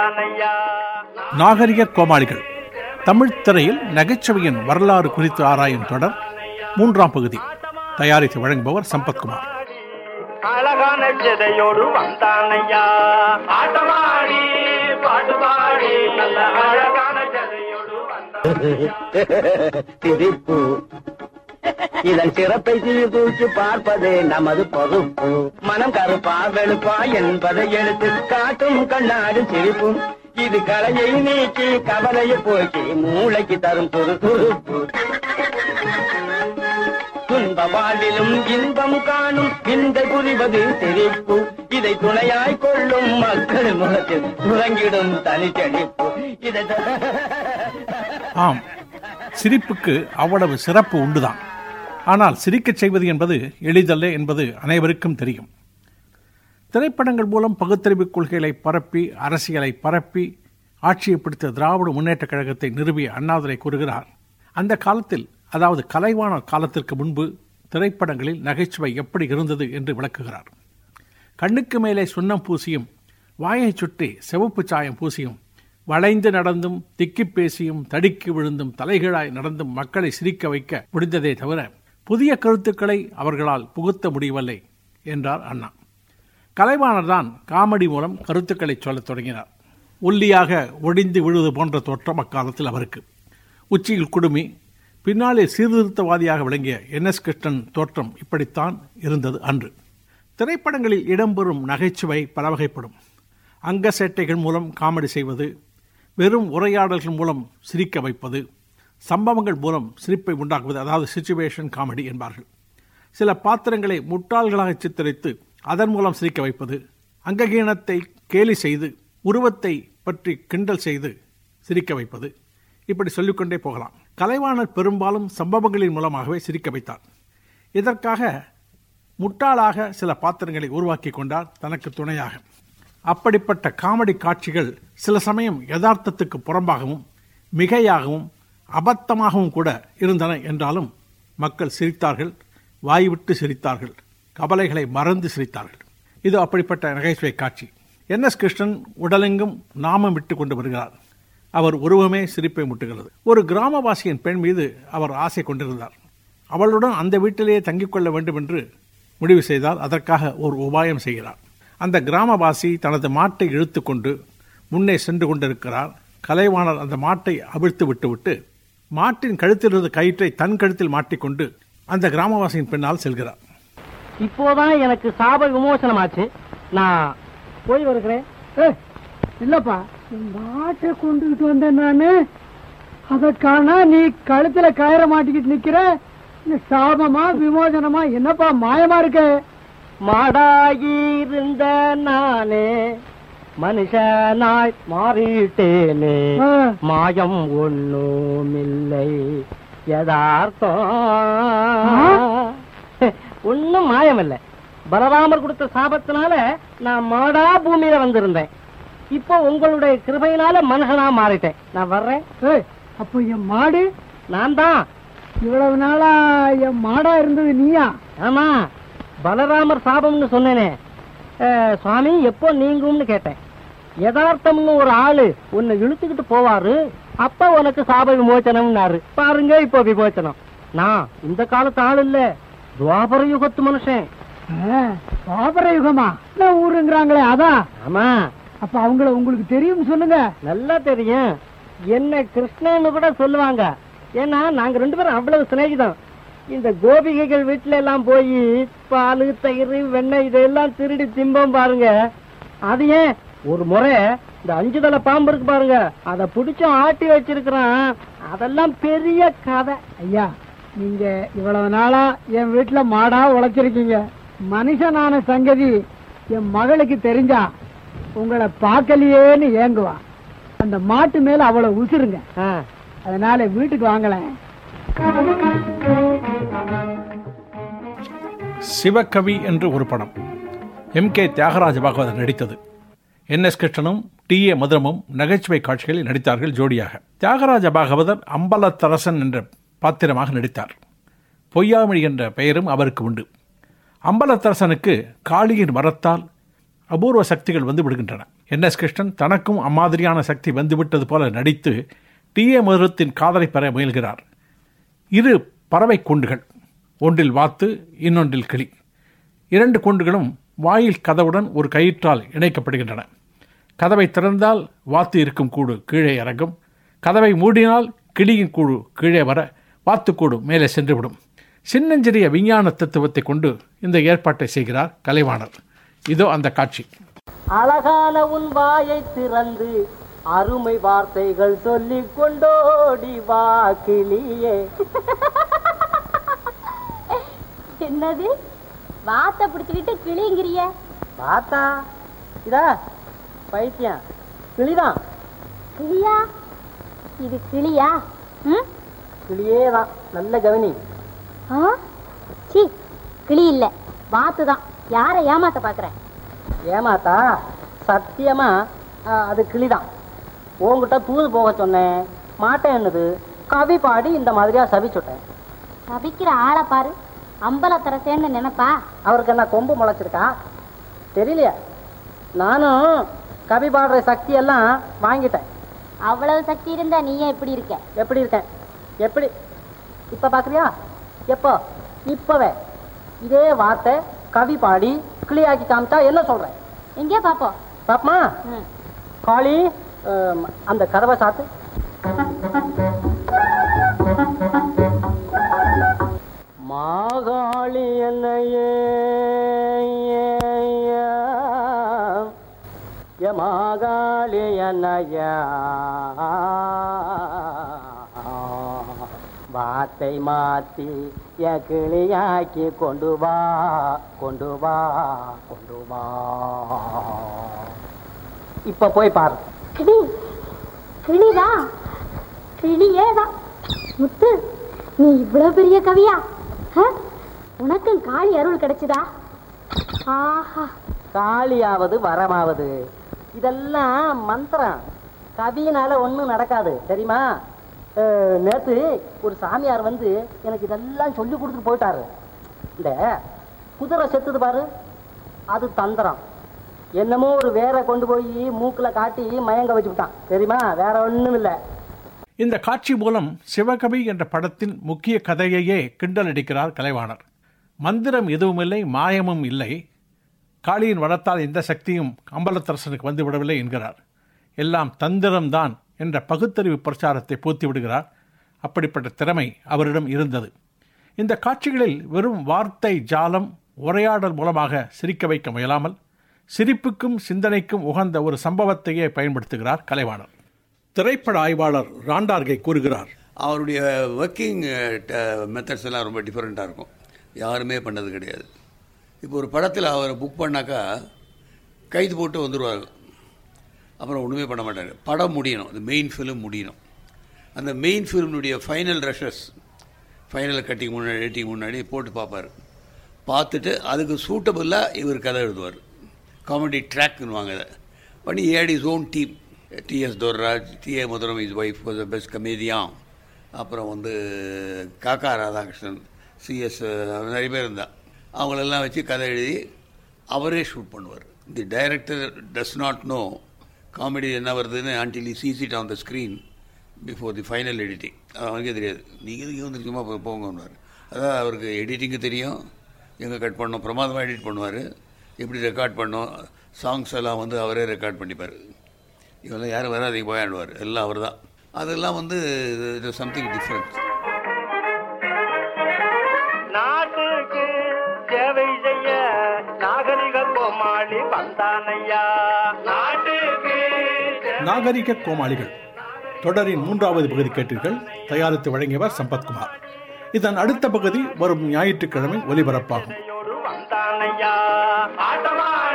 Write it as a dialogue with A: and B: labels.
A: வந்தானையா
B: நாகரிக கோமாளிகள் தமிழ் திரையில் நகைச்சுவையின் வரலாறு குறித்து ஆராயும் தொடர் மூன்றாம் பகுதி தயாரித்து வழங்குபவர் சம்பத்குமார்
A: அழகான சிதையோடு வந்தானையா ஆட்டமாடி பாட்டுபாடி நல்ல அழகான சிதையோடு வந்தான்
C: சிரிப்பு இதன் சிறப்பை சீர்தூக்கி பார்ப்பது நமது பொறுப்பு மனம் கருப்பா வெளுப்பா என்பதை எடுத்து காட்டும் கண்ணாடி சிரிப்பும் இது கலையை நீக்கி கவலையை போக்கி மூளைக்கு தரும் துருதுருப்பு துன்ப வாழ்விலும் இன்பம் காணும் விந்தை புரிவது சிரிப்பு இதை துணையாய் கொள்ளும் மக்கள் முகத்தில் துறங்கிடும் தனிச்செழிப்பு இதை
B: ஆம் சிரிப்புக்கு அவ்வளவு சிறப்பு உண்டுதான் ஆனால் சிரிக்கச் செய்வது என்பது எளிதல்ல என்பது அனைவருக்கும் தெரியும் திரைப்படங்கள் மூலம் பகுத்தறிவு கொள்கைகளை பரப்பி அரசியலை பரப்பி ஆட்சியை பிடித்த திராவிட முன்னேற்றக் கழகத்தை நிறுவிய அண்ணாதுரை கூறுகிறார் அந்த காலத்தில் அதாவது கலைவான காலத்திற்கு முன்பு திரைப்படங்களில் நகைச்சுவை எப்படி இருந்தது என்று விளக்குகிறார் கண்ணுக்கு மேலே சுண்ணம் பூசியும் வாயைச் சுற்றி சிவப்பு சாயம் பூசியும் வளைந்து நடந்தும் திக்கிப் பேசியும் தடுக்கி விழுந்தும் தலைகீழாய் நடந்தும் மக்களை சிரிக்க வைக்க முடிந்ததே தவிர புதிய கருத்துக்களை அவர்களால் புகுத்த முடியவில்லை என்றார் அண்ணா கலைவாணர் தான் காமெடி மூலம் கருத்துக்களை சொல்லத் தொடங்கினார் ஒல்லியாக ஒடிந்து விழுவது போன்ற தோற்றம் அக்காலத்தில் அவருக்கு உச்சியில் குடுமி பின்னாலே சீர்திருத்தவாதியாக விளங்கிய என் எஸ் கிருஷ்ணன் தோற்றம் இப்படித்தான் இருந்தது அன்று திரைப்படங்களில் இடம்பெறும் நகைச்சுவை பல வகைப்படும் அங்க சேட்டைகள் மூலம் காமெடி செய்வது வெறும் உரையாடல்கள் மூலம் சிரிக்க வைப்பது சம்பவங்கள் மூலம் சிரிப்பை உண்டாக்குவது அதாவது சிச்சுவேஷன் காமெடி என்பார்கள் சில பாத்திரங்களை முட்டாள்களாக சித்தரித்து அதன் மூலம் சிரிக்க வைப்பது அங்ககீனத்தை கேலி செய்து உருவத்தை பற்றி கிண்டல் செய்து சிரிக்க வைப்பது இப்படி சொல்லிக்கொண்டே போகலாம் கலைவாணர் பெரும்பாலும் சம்பவங்களின் மூலமாகவே சிரிக்க வைத்தார் இதற்காக முட்டாளாக சில பாத்திரங்களை உருவாக்கி கொண்டார் தனக்கு துணையாக அப்படிப்பட்ட காமெடி காட்சிகள் சில சமயம் யதார்த்தத்துக்கு புறம்பாகவும் மிகையாகவும் அபத்தமாகவும் கூட இருந்தன என்றாலும் மக்கள் சிரித்தார்கள் வாய்விட்டு சிரித்தார்கள் கவலைகளை மறந்து சிரித்தார்கள் இது அப்படிப்பட்ட நகைச்சுவை காட்சி என் எஸ் கிருஷ்ணன் உடலெங்கும் நாமம் விட்டு கொண்டு வருகிறார் அவர் உருவமே சிரிப்பை முட்டுகிறது ஒரு கிராமவாசியின் பெண் மீது அவர் ஆசை கொண்டிருந்தார் அவளுடன் அந்த வீட்டிலேயே தங்கிக் கொள்ள வேண்டும் என்று முடிவு செய்தால் அதற்காக ஒரு உபாயம் செய்கிறார் அந்த கிராமவாசி தனது மாட்டை இழுத்துக்கொண்டு முன்னே சென்று கொண்டிருக்கிறார் கலைவாணர் அந்த மாட்டை அவிழ்த்து விட்டுவிட்டு மாட்டின் கழுத்திலிருந்து கயிற்றை தன் கழுத்தில் மாட்டிக்கொண்டு அந்த கிராமவாசியின் பின்னால் செல்கிறார்
C: இப்போதான் எனக்கு சாப விமோசனமாச்சு நான் போய் வருகிறேன்
D: ஏய், இல்லப்பா மாட்டை கொண்டுகிட்டு வந்தேன் நானு அதற்கான நீ கழுத்துல கயிற மாட்டிக்கிட்டு நிக்கிற இந்த சாபமா விமோசனமா என்னப்பா மாயமா இருக்க
C: மாடாயிருந்த நானே மனுஷனாய் மாறிட்டேனே
D: ஆ.
C: மாயம் ஒண்ணுமில்லை யதார்த்தம் ஒன்னும் மாயம் இல்ல பலராமர் கொடுத்த சாபத்தினால நான் மாடா பூமியில வந்திருந்தேன் இப்போ உங்களுடைய கிருபையினால மனுஷனா மாறிட்டேன் நான் வர்றேன்
D: ஏய், அப்போ என் மாடு
C: நான் தான்
D: இவ்வளவு நாளா என் மாடா இருந்தது நீயா
C: ஆமா பலராமர் சாபம்னு சொன்னேனே அஹ், சுவாமி எப்போ நீங்கும்னு கேட்டேன் யதார்த்தம்னு ஒரு ஆளு உன்னை இழுத்துக்கிட்டு போவாரு அப்ப உனக்கு சாப விமோச்சனம்னாரு பாருங்க இப்போ விமோச்சனம் நான் இந்த காலத்து ஆள் இல்ல துவாபர யுகத்து மனுஷன்
D: ஆ, பாபர யுகமா என்ன ஊருங்கிறாங்களே அதான்
C: ஆமா
D: அப்ப அவங்கள உங்களுக்கு தெரியும் சொல்லுங்க
C: நல்லா தெரியும் என்ன கிருஷ்ணன்னு கூட சொல்லுவாங்க ஏன்னா நாங்க ரெண்டு பேரும் அவ்வளவு சிநேகிதம் இந்த கோபிகைகள் வீட்டுல எல்லாம் போய் பால் தயிர் வெண்ணெய் இதெல்லாம் திருடி திம்போம் பாருங்க அது ஏன் ஒரு முறை இந்த அஞ்சு தலை பாம்பு இருக்கு பாருங்க அதை பிடிச்சும் ஆட்டி வச்சிருக்கிறான் அதெல்லாம் பெரிய கதை
D: ஐயா நீங்க இவ்வளவு நாளா என் வீட்டுல மாடா உழைச்சிருக்கீங்க மனுஷனான சங்கதி என் மகளுக்கு தெரிஞ்சா உங்களை பார்க்கலையேன்னு ஏங்குவா அந்த மாட்டு மேல அவ்வளவு உசுருங்க
C: ஆ,
D: அதனால வீட்டுக்கு வாங்கலேன்
B: சிவகவி என்று ஒரு படம் எம் கே தியாகராஜ பாகவதர் நடித்தது என் எஸ் கிருஷ்ணனும் டி ஏ மதுரமும் நகைச்சுவை காட்சிகளில் நடித்தார்கள் ஜோடியாக தியாகராஜ பாகவதர் அம்பலத்தரசன் என்ற பாத்திரமாக நடித்தார் பொய்யாமொழி என்ற பெயரும் அவருக்கு உண்டு அம்பலத்தரசனுக்கு காளியின் வரத்தால் அபூர்வ சக்திகள் வந்து விடுகின்றன என் எஸ் கிருஷ்ணன் தனக்கும் அம்மாதிரியான சக்தி வந்துவிட்டது போல நடித்து டி ஏ மதுரத்தின் காதலை பெற முயல்கிறார் இரு பறவை கூண்டுகள் ஒன்றில் வாத்து இன்னொன்றில் கிளி இரண்டு கூண்டுகளும் வாயில் கதவுடன் ஒரு கயிற்றால் இணைக்கப்படுகின்றன கதவை திறந்தால் வாத்து இருக்கும் கூடு கீழே இறங்கும் கதவை மூடினால் கிளியின் கூடு கீழே வர வாத்துக்கூடு மேலே சென்றுவிடும் சின்னஞ்சிறிய விஞ்ஞான தத்துவத்தை கொண்டு இந்த ஏற்பாட்டை செய்கிறார் கலைவாணர் இதோ அந்த காட்சி
C: அழகான உன் வாயை திறந்து அருமை வார்த்தைகள் சொல்லிக் கொண்டோடி வா கிளியே
E: என்னது வாத்தை பிடிச்சுக்கிட்டு கிளிங்கிறிய
C: பார்த்தா இதா பைத்தியம் கிளிதான்
E: கிளியா இது கிளியா ம்
C: கிளியே தான் நல்ல கவனி
E: ஆ சீ கிளி இல்ல வாத்து தான் யாரை ஏமாத்த பாக்குற
C: ஏமாத்தா சத்தியமா ஆ, அது கிளிதான் உன்கிட்ட தூது போக சொன்னேன் மாட்டேன் என்னது கவி பாடி இந்த மாதிரியா சபிச்சுட்டேன்
E: தவிக்கிற ஆளை பாரு அம்பலத்தரசேன்னு நினைப்பா
C: அவருக்கு என்ன கொம்பு முளைச்சிருக்கா தெரியலையா நானும் கவி பாடுற சக்தி எல்லாம் வாங்கிட்டேன்
E: அவ்வளவு சக்தி இருந்தா நீ ஏன் இப்படி இருக்க
C: எப்படி இருக்கேன் எப்படி இப்ப பாக்குறியா எப்போ இப்பவே இதே வார்த்தை கவி பாடி கிளியாக்கி காமிச்சா என்ன சொல்றேன்
E: எங்கே பாப்போம்
C: பாப்பமா
E: ம்.
C: காளி ஆம், அந்த கதவை சாத்து மாகாளி என்னையே ஏ மாகாளி என்னையா வார்த்தை மாத்தி என் கிளியாக்கி கொண்டு வா கொண்டு வா கொண்டு வா இப்ப போய் பாரு
E: கிளி கிளிதான் கிளியே தான் முத்து நீ இவ்வளவு பெரிய கவியா ஆ? உனக்கும் காளி அருள் கிடைச்சுதா ஆஹா
C: காளியாவது வரமாவது இதெல்லாம் மந்திரம் கவியினால ஒண்ணும் நடக்காது தெரியுமா அஹ், நேத்து ஒரு சாமியார் வந்து எனக்கு இதெல்லாம் சொல்லி கொடுத்துட்டு போயிட்டாரு இந்த குதிரை செத்துது பாரு அது தந்திரம் என்னமோ ஒரு வேற கொண்டு போய் மூக்குல காட்டி மயங்க வச்சுக்கிட்டான் தெரியுமா வேற ஒண்ணும் இல்லை
B: இந்த காட்சி மூலம் சிவகவி என்ற படத்தின் முக்கிய கதையையே கிண்டலடிக்கிறார் கலைவாணர் மந்திரம் எதுவுமில்லை மாயமும் இல்லை காளியின் வளத்தால் எந்த சக்தியும் அம்பலத்தரசனுக்கு வந்துவிடவில்லை என்கிறார் எல்லாம் தந்திரம்தான் என்ற பகுத்தறிவு பிரச்சாரத்தை பூத்தி விடுகிறார் அப்படிப்பட்ட திறமை அவரிடம் இருந்தது இந்த காட்சிகளில் வெறும் வார்த்தை ஜாலம் உரையாடல் மூலமாக சிரிக்க வைக்க முயலாமல் சிரிப்புக்கும் சிந்தனைக்கும் உகந்த ஒரு சம்பவத்தையே பயன்படுத்துகிறார் கலைவாணர் திரைப்பட ஆய்வாளர் ராண்டார்கை கூறுகிறார்
F: அவருடைய ஒர்க்கிங் மெத்தட்ஸ் எல்லாம் ரொம்ப டிஃப்ரெண்ட்டாக இருக்கும் யாருமே பண்ணது கிடையாது இப்போ ஒரு படத்தில் அவரை புக் பண்ணாக்கா கைது போட்டு வந்துடுவார் அப்புறம் ஒன்றுமே பண்ண மாட்டார் படம் முடியணும் அந்த மெயின் ஃபிலிம் முடியணும் அந்த மெயின் ஃபிலிம்னுடைய ஃபைனல் ரஷஸ் ஃபைனல் கட்டிங் முன்னாடி எடிட்டிங் முன்னாடி போட்டு பார்ப்பார் பார்த்துட்டு அதுக்கு சூட்டபுளாக இவர் கதை எழுதுவார் காமெடி ட்ராக்னுவாங்க அதை பண்ணி had his own team T S Durairaj T A Mathuram his wife was the best comedian அப்புறம் வந்து காக்கா ராதாகிருஷ்ணன் சிஎஸ் நிறைய பேர் இருந்தா அவங்களெல்லாம் வச்சு கதை எழுதி அவரே ஷூட் பண்ணுவார் the director does not know comedy என்ன வருதுன்னு until he sees it on the screen before the final editing அது அவனுக்கே தெரியாது நீங்கள் இதுக்கு வந்து சும்மா போய் போங்கன்னுவார் அதாவது அவருக்கு எடிட்டிங்கு தெரியும் எங்கே கட் பண்ணோம் பிரமாதமாக எடிட் பண்ணுவார் எப்படி ரெக்கார்ட் பண்ணோம் சாங்ஸ் எல்லாம் வந்து அவரே ரெக்கார்ட் பண்ணிப்பார் இவெல்லாம் யாரும் வராதீங்க போயாடுவார் எல்லாம் அவர் தான் அதெல்லாம் வந்து இது சம்திங் டிஃப்ரெண்ட்
A: நாட்டுக்கு சேவை செய்ய நாகரிக கோமாளி வந்தானையா நாட்டுக்கு சேவை
B: நாகரிக கோமாளிகள் தொடரின் மூன்றாவது பகுதி கேட்டீர்கள் தயாரித்து வழங்கியவர் சம்பத்குமார் இதன் அடுத்த பகுதி வரும் ஞாயிற்றுக்கிழமை ஒலிபரப்பாகும்
A: செய்தியோடு வந்தானையா ஆட்டமா